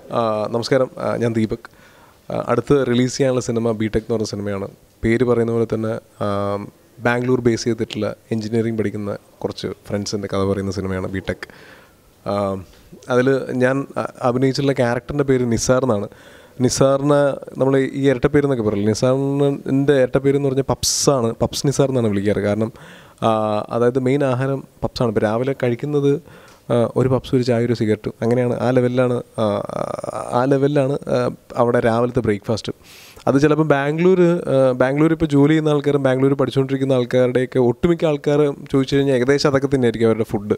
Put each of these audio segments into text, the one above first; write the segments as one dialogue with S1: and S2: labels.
S1: ആ, നമസ്കാരം ആ, ഞാൻ ദീപക് ആ, അടുത്ത് റിലീസ് ചെയ്യാനുള്ള സിനിമ ബി ടെക് എന്ന് പറഞ്ഞ സിനിമയാണ് പേര് പറയുന്ന പോലെ തന്നെ ആ, ബാംഗ്ലൂർ ബേസ് ചെയ്തിട്ടുള്ള എഞ്ചിനീയറിംഗ് പഠിക്കുന്ന കുറച്ച് ഫ്രണ്ട്സിൻ്റെ കഥ പറയുന്ന സിനിമയാണ് ബി ടെക് അതിൽ ഞാൻ അ- അഭിനയിച്ചിട്ടുള്ള ക്യാരക്ടറിൻ്റെ പേര് നിസാർ എന്നാണ് നിസാറിനെ നമ്മൾ ഈ ഇരട്ടപ്പേര് എന്നൊക്കെ പറയില്ല നിസാറിൻ്റെ ഇരട്ടപ്പേര് എന്ന് പറഞ്ഞാൽ പപ്സാണ് പപ്സ് നിസാർ എന്നാണ് വിളിക്കാറ് കാരണം ആ, അതായത് മെയിൻ ആഹാരം പപ്സാണ് ഇപ്പോൾ രാവിലെ കഴിക്കുന്നത് ആ, ഒരു പപ്സ് ഒരു ചായ ഒരു സിഗരറ്റ് അങ്ങനെയാണ് ആ ലെവലിലാണ് ആ, ആ ലെവലിലാണ് ആ, അവിടെ രാവിലത്തെ ബ്രേക്ക്ഫാസ്റ്റ് അത് ചിലപ്പോൾ ബാംഗ്ലൂർ ബാംഗ്ലൂർ ഇപ്പോൾ ജോലി ചെയ്യുന്ന ആൾക്കാരും ബാംഗ്ലൂർ പഠിച്ചുകൊണ്ടിരിക്കുന്ന ആൾക്കാരുടെയൊക്കെ ഒട്ടുമിക്ക ആൾക്കാർ ചോദിച്ചു കഴിഞ്ഞാൽ ഏകദേശം അതൊക്കെ തന്നെയായിരിക്കും അവരുടെ ഫുഡ്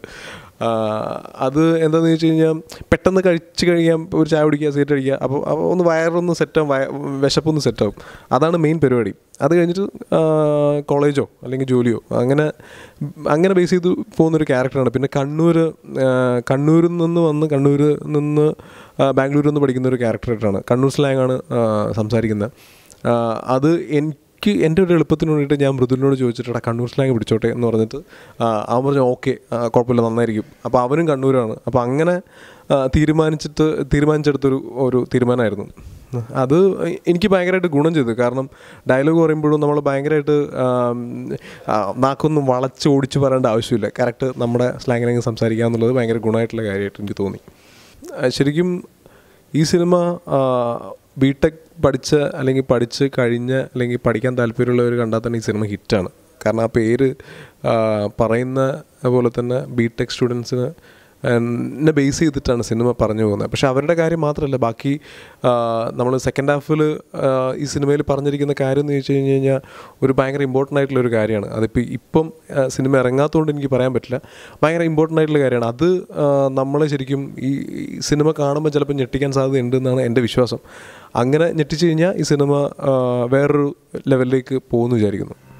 S1: അത് എന്താണെന്ന് ചോദിച്ചു കഴിഞ്ഞാൽ പെട്ടെന്ന് കഴിച്ച് കഴിയാൻ ഒരു ചായ കുടിക്കുക സിഗരറ്റ് അടിക്കുക അപ്പോൾ അപ്പോൾ ഒന്ന് വയറൊന്ന് സെറ്റാവും വയ വിശപ്പൊന്ന് സെറ്റാവും അതാണ് മെയിൻ പരിപാടി അത് കഴിഞ്ഞിട്ട് കോളേജോ അല്ലെങ്കിൽ ജോലിയോ അങ്ങനെ അങ്ങനെ ബേസ് ചെയ്ത് പോകുന്നൊരു ക്യാരക്ടറാണ് പിന്നെ കണ്ണൂർ കണ്ണൂരിൽ നിന്ന് വന്ന് കണ്ണൂരിൽ നിന്ന് ആ, ബാംഗ്ലൂരിൽ നിന്ന് പഠിക്കുന്ന ഒരു ക്യാരക്ടറായിട്ടാണ് കണ്ണൂർ സ്ലാങ്ങാണ് സംസാരിക്കുന്നത് ആ, അത് എനിക്ക് എൻ്റെ ഒരു എളുപ്പത്തിന് വേണ്ടിയിട്ട് ഞാൻ മൃദുലിനോട് ചോദിച്ചിട്ട് എടാ കണ്ണൂർ സ്ലാങ് പിടിച്ചോട്ടെ എന്ന് പറഞ്ഞിട്ട് ആ, അവൻ പറഞ്ഞു ഓക്കെ കുഴപ്പമില്ല നന്നായിരിക്കും അപ്പോൾ അവനും കണ്ണൂരാണ് അപ്പോൾ അങ്ങനെ ആ, തീരുമാനിച്ചിട്ട് തീരുമാനിച്ചെടുത്തൊരു ഒരു തീരുമാനമായിരുന്നു അത് എനിക്ക് ഭയങ്കരമായിട്ട് ഗുണം ചെയ്തു കാരണം ഡയലോഗ് പറയുമ്പോഴും നമ്മൾ ഭയങ്കരമായിട്ട് ആം, ആ, നാക്കൊന്നും വളച്ച് ഓടിച്ച് പറയേണ്ട ആവശ്യമില്ല കറക്റ്റ് നമ്മുടെ സ്ലാങ്ങിനെങ്കിൽ സംസാരിക്കുക എന്നുള്ളത് ഭയങ്കര ഗുണമായിട്ടുള്ള കാര്യമായിട്ട് എനിക്ക് തോന്നി ആ, ശരിക്കും ഈ സിനിമ ബി ടെക് പഠിച്ച അല്ലെങ്കിൽ പഠിച്ച് കഴിഞ്ഞ് അല്ലെങ്കിൽ പഠിക്കാൻ താല്പര്യമുള്ളവർ കണ്ടാൽ തന്നെ ഈ സിനിമ ഹിറ്റാണ് കാരണം ആ പേര് ആ, പറയുന്ന പോലെ തന്നെ ബി ടെക് സ്റ്റുഡൻസിന് എന്നെ ബേസ് ചെയ്തിട്ടാണ് സിനിമ പറഞ്ഞു പോകുന്നത് പക്ഷെ അവരുടെ കാര്യം മാത്രമല്ല ബാക്കി നമ്മൾ സെക്കൻഡ് ഹാഫിൽ ഈ സിനിമയിൽ പറഞ്ഞിരിക്കുന്ന കാര്യം എന്ന് ചോദിച്ചു കഴിഞ്ഞ് കഴിഞ്ഞാൽ ഒരു ഭയങ്കര ഇമ്പോർട്ടൻ്റ് ആയിട്ടുള്ള ഒരു കാര്യമാണ് അതിപ്പോൾ ഇപ്പം ആ, സിനിമ ഇറങ്ങാത്തതുകൊണ്ട് എനിക്ക് പറയാൻ പറ്റില്ല ഭയങ്കര ഇമ്പോർട്ടൻ്റ് ആയിട്ടുള്ള കാര്യമാണ് അത് ആ, നമ്മളെ ശരിക്കും ഈ ഈ സിനിമ കാണുമ്പോൾ ചിലപ്പോൾ ഞെട്ടിക്കാൻ സാധ്യതയുണ്ട് എന്നാണ് എൻ്റെ വിശ്വാസം അങ്ങനെ ഞെട്ടിച്ചു കഴിഞ്ഞാൽ ഈ സിനിമ ആ, വേറൊരു ലെവലിലേക്ക് പോകുമെന്ന് വിചാരിക്കുന്നു